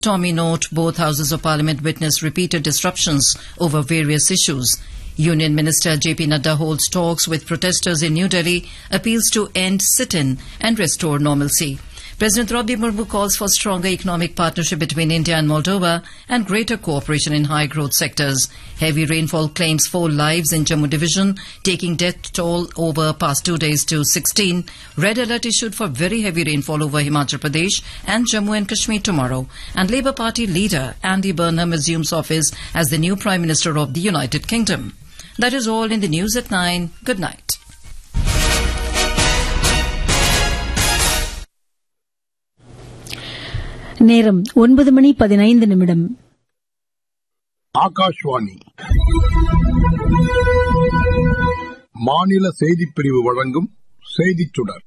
Tommy note both houses of parliament witnessed repeated disruptions over various issues. Union Minister JP Nadda holds talks with protesters in New Delhi, appeals to end sit-in and restore normalcy. President Draupadi Murmu calls for stronger economic partnership between India and Moldova and greater cooperation in high-growth sectors. Heavy rainfall claims four lives in Jammu division, taking death toll over past two days to 16. Red alert issued for very heavy rainfall over Himachal Pradesh and Jammu and Kashmir tomorrow. And Labour Party leader Andy Burnham assumes office as the new Prime Minister of the United Kingdom. That is all in the news at 9. Good night. நேரம் ஒன்பது மணி பதினைந்து நிமிடம் ஆகாஷ்வாணி மாநில செய்திப் பிரிவு வழங்கும் செய்திச் சுடர்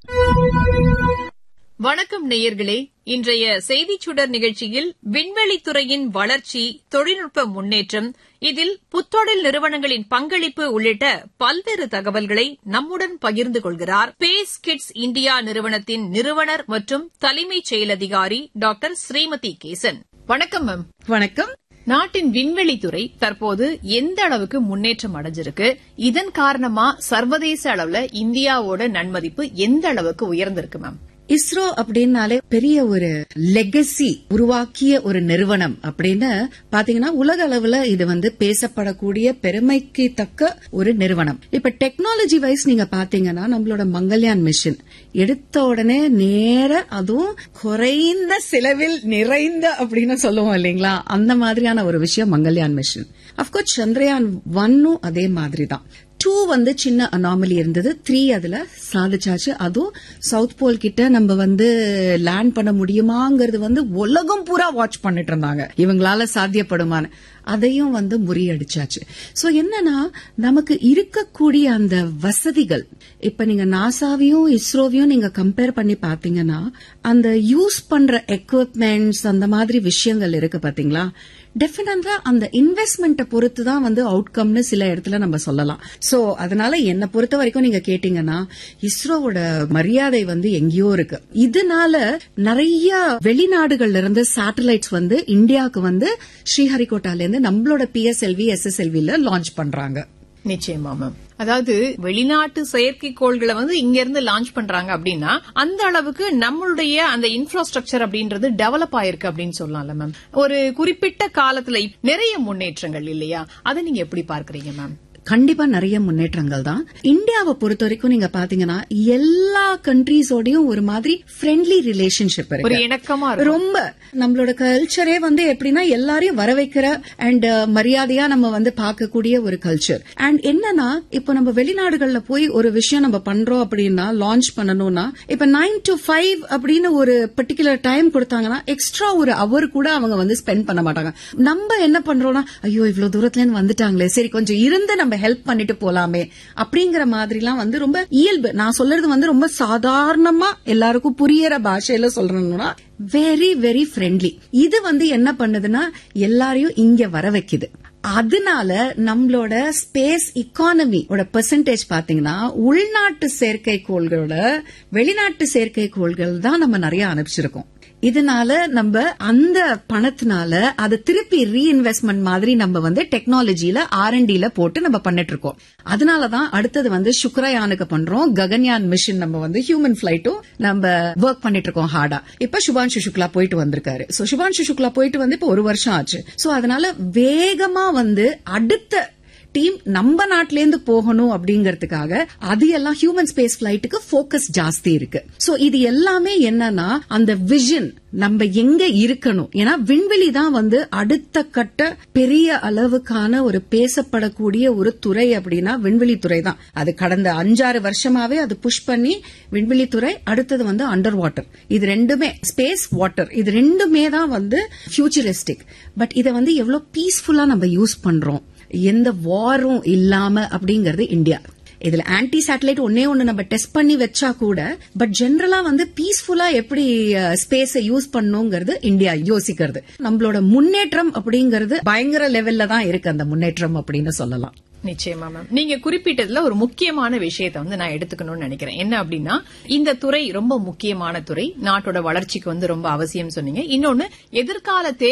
வணக்கம் நேயர்களே இன்றைய செய்திச் சுடர் நிகழ்ச்சியில் விண்வெளித்துறையின் வளர்ச்சி தொழில்நுட்ப முன்னேற்றம் இதில் புத்தொழில் நிறுவனங்களின் பங்களிப்பு உள்ளிட்ட பல்வேறு தகவல்களை நம்முடன் பகிர்ந்து கொள்கிறார் ஸ்பேஸ் கிட்ஸ் இந்தியா நிறுவனத்தின் நிறுவனர் மற்றும் தலைமைச் செயலதிகாரி டாக்டர் ஸ்ரீமதி கேசன் வணக்கம் மேம் வணக்கம் நாட்டின் விண்வெளித்துறை தற்போது எந்த அளவுக்கு முன்னேற்றம் அடைஞ்சிருக்கு இதன் காரணமா சர்வதேச அளவுல இந்தியாவோட நன்மதிப்பு எந்த அளவுக்கு உயர்ந்திருக்கு மேம் இஸ்ரோ அப்படின்னாலே பெரிய ஒரு லெகசி உருவாக்கிய ஒரு நிறுவனம் அப்படின்னு பாத்தீங்கன்னா உலக அளவுல இது வந்து பேசப்படக்கூடிய பெருமைக்கு தக்க ஒரு நிறுவனம் இப்ப டெக்னாலஜி வைஸ் நீங்க பாத்தீங்கன்னா நம்மளோட மங்கள்யான் மிஷன் எடுத்த உடனே நேர அதுவும் குறைந்த செலவில் நிறைந்த அப்படின்னு சொல்லுவோம் இல்லைங்களா அந்த மாதிரியான ஒரு விஷயம் மங்கள்யான் மிஷன் அப்கோர்ஸ் சந்திரயான் ஒன்னும் அதே மாதிரி தான் டூ வந்து சின்ன அனாமலி இருந்தது த்ரீ அதுல சாதிச்சாச்சு அதுவும் சவுத் போல் கிட்ட நம்ம வந்து லேண்ட் பண்ண முடியுமாங்கிறது வந்து உலகம் பூரா வாட்ச் பண்ணிட்டு இருந்தாங்க இவங்களால சாத்தியப்படுமான்னு அதையும் வந்து முறியடிச்சாச்சு சோ என்னன்னா நமக்கு இருக்கக்கூடிய அந்த வசதிகள் இப்ப நீங்க நாசாவையும் இஸ்ரோவையும் நீங்க கம்பேர் பண்ணி பாத்தீங்கன்னா அந்த யூஸ் பண்ற எக்யூப்மெண்ட்ஸ் அந்த மாதிரி விஷயங்கள் இருக்கு பாத்தீங்களா டெஃபினட்டா அந்த இன்வெஸ்ட்மெண்ட்டை பொறுத்து தான் வந்து அவுட்கம்னு சில இடத்துல நம்ம சொல்லலாம் சோ அதனால என்ன பொறுத்த வரைக்கும் நீங்க கேட்டீங்கன்னா இஸ்ரோவோட மரியாதை வந்து எங்கேயோ இருக்கு இதனால நிறைய வெளிநாடுகள்ல இருந்து சேட்டலைட்ஸ் வந்து இந்தியாவுக்கு வந்து ஸ்ரீஹரிகோட்டால இருந்து நம்மளோட பிஎஸ்எல்வி எஸ்எஸ்எல்வில லான்ச் பண்றாங்க நிச்சயமா மேம் அதாவது வெளிநாட்டு செயற்கைக்கோள்களை வந்து இங்க இருந்து லான்ச் பண்றாங்க அப்படின்னா அந்த அளவுக்கு நம்மளுடைய அந்த இன்ஃப்ராஸ்ட்ரக்சர் அப்படின்றது டெவலப் ஆயிருக்கு அப்படின்னு சொல்லலாம்ல மேம் ஒரு குறிப்பிட்ட காலத்துல நிறைய முன்னேற்றங்கள் இல்லையா அதை நீங்க எப்படி பார்க்கறீங்க மேம் கண்டிப்பா நிறைய முன்னேற்றங்கள் தான் இந்தியாவை பொறுத்த வரைக்கும் நீங்க பாத்தீங்கன்னா எல்லா கண்ட்ரீஸோடயும் ஒரு மாதிரி ஃப்ரெண்ட்லி ரிலேஷன்ஷிப் ஒரு இருக்கு இணக்கமா இருக்கும் ரொம்ப நம்மளோட கல்ச்சரே வந்து எப்படின்னா எல்லாரையும் வர வைக்கிற அண்ட் மரியாதையா நம்ம வந்து பார்க்கக்கூடிய ஒரு கல்ச்சர் அண்ட் என்னன்னா இப்போ நம்ம வெளிநாடுகள்ல போய் ஒரு விஷயம் நம்ம பண்றோம் அப்படின்னா லான்ச் பண்ணணும்னா இப்ப நைன் டு ஃபைவ் அப்படின்னு ஒரு பர்டிகுலர் டைம் கொடுத்தாங்கன்னா எக்ஸ்ட்ரா ஒரு அவர் கூட அவங்க வந்து ஸ்பெண்ட் பண்ண மாட்டாங்க நம்ம என்ன பண்றோம்னா ஐயோ இவ்வளவு தூரத்துல இருந்து வந்துட்டாங்களே சரி கொஞ்சம் இருந்து நம்ம ஹெல்ப் பண்ணிட்டு போலாமே அப்படிங்கிற மாதிரிலாம் வந்து ரொம்ப இயல்பு நான் சொல்றது வந்து ரொம்ப சாதாரணமா எல்லாருக்கும் புரியற பாஷையில சொல்றேன்னா வெரி வெரி ஃப்ரெண்ட்லி இது வந்து என்ன பண்ணுதுன்னா எல்லாரையும் இங்க வர வைக்குது அதனால நம்மளோட ஸ்பேஸ் இக்கானமியோட பெர்சன்டேஜ் பாத்தீங்கன்னா உள்நாட்டு செயற்கைக்கோள்களோட வெளிநாட்டு செயற்கைக்கோள்கள் தான் நம்ம நிறைய அனுப்பிச்சிருக்கோம் இதனால நம்ம அந்த பணத்தினால அதை திருப்பி ரீஇன்வெஸ்ட்மெண்ட் மாதிரி நம்ம வந்து டெக்னாலஜில ஆர் ல போட்டு நம்ம பண்ணிட்டு இருக்கோம் அதனாலதான் அடுத்தது வந்து சுக்ரயானுக்கு பண்றோம் ககன்யான் மிஷன் நம்ம வந்து ஹியூமன் பிளைட்டும் நம்ம ஒர்க் பண்ணிட்டு இருக்கோம் ஹார்டா இப்ப சுபான்ஷு சுக்லா போயிட்டு வந்திருக்காரு சோ சுபான்ஷு சுக்லா போயிட்டு வந்து இப்ப ஒரு வருஷம் ஆச்சு சோ அதனால வேகமா வந்து அடுத்த டீம் நம்ம நாட்டில இருந்து போகணும் அப்படிங்கறதுக்காக அது எல்லாம் ஹியூமன் ஸ்பேஸ் பிளைட்டுக்கு போக்கஸ் ஜாஸ்தி இருக்கு சோ இது எல்லாமே என்னன்னா அந்த விஷன் நம்ம எங்க இருக்கணும் ஏன்னா விண்வெளி தான் வந்து அடுத்த கட்ட பெரிய அளவுக்கான ஒரு பேசப்படக்கூடிய ஒரு துறை அப்படின்னா விண்வெளி துறை தான் அது கடந்த அஞ்சாறு வருஷமாவே அது புஷ் பண்ணி விண்வெளி துறை அடுத்தது வந்து அண்டர் வாட்டர் இது ரெண்டுமே ஸ்பேஸ் வாட்டர் இது ரெண்டுமே தான் வந்து ஃபியூச்சரிஸ்டிக் பட் இதை வந்து எவ்வளவு பீஸ்ஃபுல்லா நம்ம யூஸ் பண்றோம் எந்த வாரும் இல்லாம அப்படிங்கறது இந்தியா இதுல ஆன்டி சேட்டலைட் ஒன்னே ஒண்ணு நம்ம டெஸ்ட் பண்ணி வச்சா கூட பட் ஜெனரலா வந்து பீஸ்ஃபுல்லா எப்படி ஸ்பேஸை யூஸ் பண்ணுங்கிறது இந்தியா யோசிக்கிறது நம்மளோட முன்னேற்றம் அப்படிங்கறது பயங்கர லெவல்ல தான் இருக்கு அந்த முன்னேற்றம் அப்படின்னு சொல்லலாம் நிச்சயமா மேம் நீங்க குறிப்பிட்டதுல ஒரு முக்கியமான விஷயத்தை வந்து நான் எடுத்துக்கணும்னு நினைக்கிறேன் என்ன அப்படின்னா இந்த துறை ரொம்ப முக்கியமான துறை நாட்டோட வளர்ச்சிக்கு வந்து ரொம்ப அவசியம் சொன்னீங்க இன்னொன்னு எதிர்கால